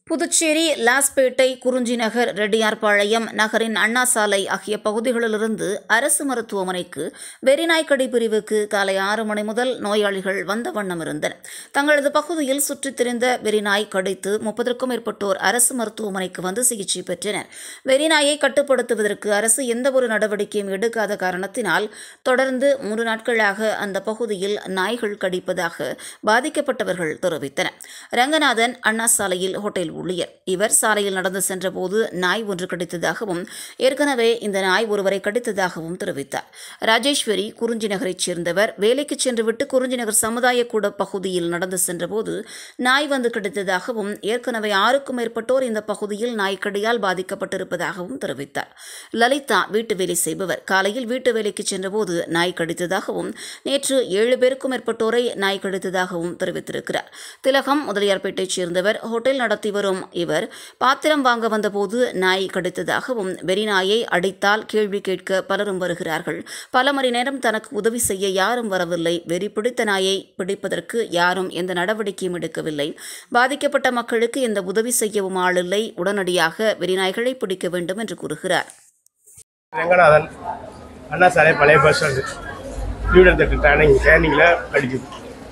புதுச்சேரி லாஸ்பேட்டை குறிஞ்சி நகர் ரெட்டியார்பாளையம் நகரின் அண்ணா சாலை ஆகிய பகுதிகளிலிருந்து அரசு மருத்துவமனைக்கு வெறிநாய்க்கடி பிரிவுக்கு காலை ஆறு மணி முதல் நோயாளிகள் வந்த வண்ணம் இருந்தனர் தங்களது பகுதியில் சுற்றித் திரிந்த வெறிநாய் கடித்து முப்பதற்கும் மேற்பட்டோர் அரசு மருத்துவமனைக்கு வந்து சிகிச்சை பெற்றனர் வெறிநாயை கட்டுப்படுத்துவதற்கு அரசு எந்தவொரு நடவடிக்கையும் எடுக்காத காரணத்தினால் தொடர்ந்து மூன்று நாட்களாக அந்த பகுதியில் நாய்கள் கடிப்பதாக பாதிக்கப்பட்டவர்கள் தெரிவித்தனர் ரங்கநாதன் அண்ணா சாலையில் ஹோட்டல் ஊழியர் இவர் சாலையில் நடந்து சென்றபோது நாய் ஒன்று கடித்ததாகவும் ஏற்கனவே இந்த நாய் ஒருவரை கடித்ததாகவும் தெரிவித்தார் ராஜேஸ்வரி குறிஞ்சி நகரைச் சேர்ந்தவர் வேலைக்கு சென்றுவிட்டு குறிஞ்சி நகர் சமுதாய கூட பகுதியில் நடந்து சென்றபோது நாய் வந்து கடித்ததாகவும் ஏற்கனவே ஆறுக்கும் மேற்பட்டோர் இந்த பகுதியில் நாய்க்கடியால் பாதிக்கப்பட்டிருப்பதாகவும் தெரிவித்தார் லலிதா வீட்டு வேலை செய்பவர் காலையில் வீட்டு வேலைக்கு சென்றபோது நாய் கடித்ததாகவும் நேற்று ஏழு பேருக்கும் மேற்பட்டோரை நாய் கடித்ததாகவும் தெரிவித்திருக்கிறார் திலகம் முதலியார்பேட்டைச் சேர்ந்தவர் ஹோட்டல் நடத்தி வரும் இவர் பாத்திரம் வாங்க வந்தபோது நாய் கடித்ததாகவும் வெறிநாயை அடித்தால் கேள்வி கேட்க பலரும் வருகிறார்கள் பல மணி நேரம் தனக்கு உதவி செய்ய யாரும் வரவில்லை வெறி பிடித்த நாயை பிடிப்பதற்கு யாரும் எந்த நடவடிக்கையும் எடுக்கவில்லை பாதிக்கப்பட்ட மக்களுக்கு எந்த உதவி செய்யவும் ஆளில்லை உடனடியாக வெறிநாய்களை பிடிக்க வேண்டும் என்று கூறுகிறார் ரங்கநாதன் அண்ணா சாலை பழைய பஸ் ஸ்டாண்டு ஸ்டூடெண்ட் தட்டு ட்ரைனிங் ட்ரைனிங்கில் படிக்குது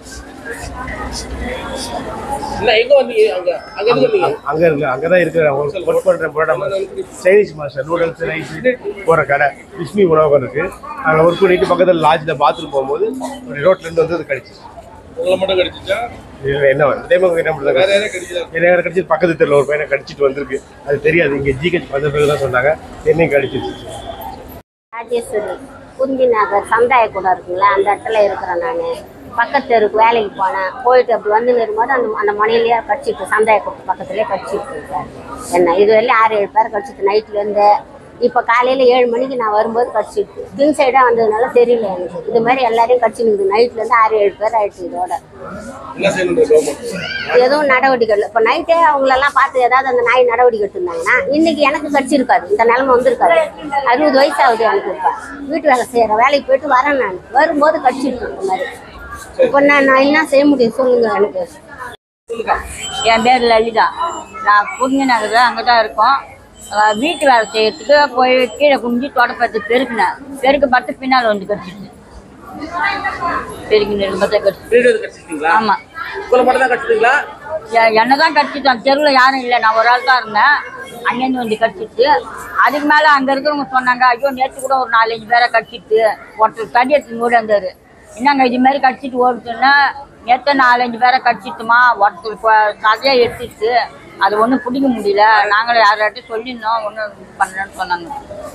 இல்ல எங்க வந்தீங்க அங்க அங்க இருந்து வந்தீங்க அங்கே இருக்கு அங்கே தான் இருக்கிற ஒர்க் பண்ணுற போராட்டம் சைனீஸ் மாஸ்டர் நூடுல்ஸ் ரைஸ் போகிற கடை விஸ்மி உணவகம் இருக்குது அங்கே ஒர்க் பண்ணிட்டு பக்கத்தில் லாட்ஜில் பாத்ரூம் போகும்போது ஒரு ரோட்லேருந்து வந்து அது கடிச்சு உங்களை மட்டும் கடிச்சிச்சா இதில் என்ன வந்து இதே மாதிரி என்ன வேற பண்ணுறாங்க யாரும் கடிச்சதா என்ன யாரும் கடிச்சிட்டு பக்கத்து தெருவில் ஒரு பையனை கடிச்சிட்டு வந்திருக்கு அது தெரியாது இங்கே ஜிஹெச் வந்த பிறகு தான் சொன்னாங்க என்னையும் கடிச்சிருச்சு ராஜேஸ்வரி குந்தி நகர் சமுதாய கூட இருக்குங்களா அந்த இடத்துல இருக்கிறேன் நான் பக்கத்து தெருக்கு வேலைக்கு போனேன் போயிட்டு அப்படி வந்து நிறும்போது அந்த அந்த மனையிலேயே கடிச்சிட்டு சமுதாய கூட்டு பக்கத்துலேயே கடிச்சிட்டு சார் என்ன இது வரையிலும் ஆறு ஏழு பேர் கடிச்சிட்டு நைட்லேருந்து இப்போ காலையில் ஏழு மணிக்கு நான் வரும்போது கடிச்சிட்டு பின் சைடாக வந்ததுனால தெரியல எனக்கு இது மாதிரி எல்லாரையும் கடிச்சினுக்குது நைட்லேருந்து ஆறு ஏழு பேர் ஆயிடுச்சு இதோட என்ன செய்யணும் கவர்மெண்ட் எதுவும் நடவடிக்கை இல்லை இப்போ நைட்டே அவங்களெல்லாம் பார்த்து ஏதாவது அந்த நாய் நடவடிக்கை எடுத்திருந்தாங்கன்னா இன்னைக்கு எனக்கு கடிச்சிருக்காது இந்த நிலைமை வந்திருக்காது அறுபது வயசு ஆகுது எனக்கு இப்போ வீட்டு வேலை செய்கிறேன் வேலைக்கு போயிட்டு வரேன் நான் வரும்போது கடிச்சிருக்கு இந்த மாதிரி இப்போ நான் நான் என்ன செய்ய முடியும் சொல்லுங்க எனக்கு என் பேர் லலிதா நான் புரிஞ்ச நகரில் அங்கே தான் இருக்கோம் அஹ் வீட்டு வேலை செய்யறதுக்கு போய் கீழே குனிஞ்சு தொடப்பத்து பெருக்கினேன் பெருக்க பார்த்து பின்னால் வந்து கடிச்சிச்சு பெருக்கி நெருங்க பார்த்தா கடிச்சு வீடு வந்து கடிச்சிட்டீங்களா ஆமாம் உங்களை மட்டும் தான் கடிச்சிட்டீங்களா என்னை தான் கடிச்சிட்டான் தெருவில் யாரும் இல்லை நான் ஒரு ஆள் தான் இருந்தேன் அங்கேருந்து வந்து கடிச்சிட்டு அதுக்கு மேலே அங்கே இருக்கிறவங்க சொன்னாங்க ஐயோ நேற்று கூட ஒரு நாலஞ்சு பேரை கடிச்சிட்டு ஒருத்தர் தடி எடுத்து மூடி வந்தார் என்னங்க இது மாதிரி கடிச்சிட்டு ஓடுச்சுன்னா நேற்று நாலஞ்சு பேரை கடிச்சிட்டுமா ஒருத்தர் கொ- சதையை எடுத்துட்டு அது ஒன்றும் பிடிக்க முடியல நாங்களும் யார்கிட்டையும் சொல்லியிருந்தோம் ஒன்றும் பண்ணலன்னு சொன்னாங்க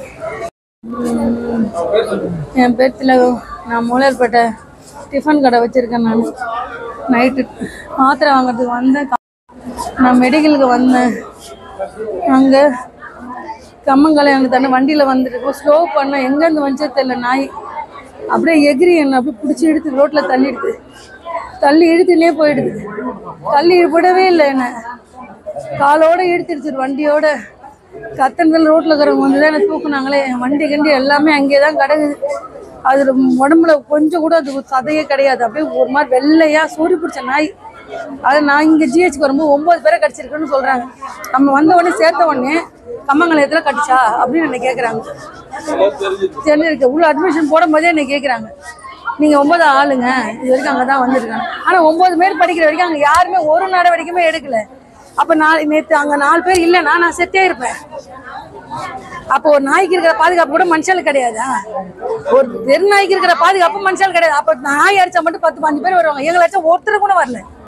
என் பேர் திலகம் நான் மூலையர்பேட்டை டிஃபன் கடை வச்சுருக்கேன் நான் நைட்டு மாத்திரை வாங்குறதுக்கு வந்தேன் நான் மெடிக்கலுக்கு வந்தேன் அங்கே கம்மங்கலை எனக்கு தானே வண்டியில் வந்துட்டு ஸ்லோ பண்ணேன் எங்கேருந்து வந்துச்சே தெரியல நாய் அப்படியே எகிரி என்னை அப்படியே பிடிச்சி இழுத்து ரோட்டில் தள்ளிடுது தள்ளி இழுத்துனே போயிடுது தள்ளி விடவே இல்லை என்னை காலோட இழுத்துடுச்சு வண்டியோட கத்தன்கள் ரோட்டில் இருக்கிறவங்க வந்து தான் என்னை தூக்குனாங்களே என் வண்டி கண்டி எல்லாமே அங்கேயே தான் கிடக்குது அது ரொம்ப உடம்புல கொஞ்சம் கூட அது சதையே கிடையாது அப்படியே ஒரு மாதிரி வெள்ளையா சூரி பிடிச்ச நாய் அது நான் இங்கே ஜிஹெச்க்கு வரும்போது ஒம்பது பேரை கடிச்சிருக்குன்னு சொல்கிறாங்க நம்ம வந்த உடனே சேர்த்த உடனே கம்மங்கலயத்தில் கடிச்சா அப்படின்னு என்னை கேட்குறாங்க தெரிஞ்சிருக்கு உள்ள அட்மிஷன் போடும்போதே என்னை கேட்குறாங்க நீங்கள் ஒன்பது ஆளுங்க இது வரைக்கும் அங்கே தான் வந்திருக்காங்க ஆனால் ஒம்பது பேர் படிக்கிற வரைக்கும் அங்கே யாருமே ஒரு நடவடிக்கையுமே எடுக்கல அப்போ நாளை நேற்று அங்கே நாலு பேர் இல்லைன்னா நான் செத்தே இருப்பேன் அப்போ ஒரு நாய்க்கு இருக்கிற பாதுகாப்பு கூட மனுஷனுக்கு கிடையாதா ஒரு தெரு நாய்க்கு இருக்கிற பாதுகாப்பு மனுஷனுக்கு கிடையாது அப்போ நாய் அடிச்சா மட்டும் பத்து பாஞ்சு பேர் வருவாங்க எங்களை அடிச்சா ஒருத்தர் கூட வரல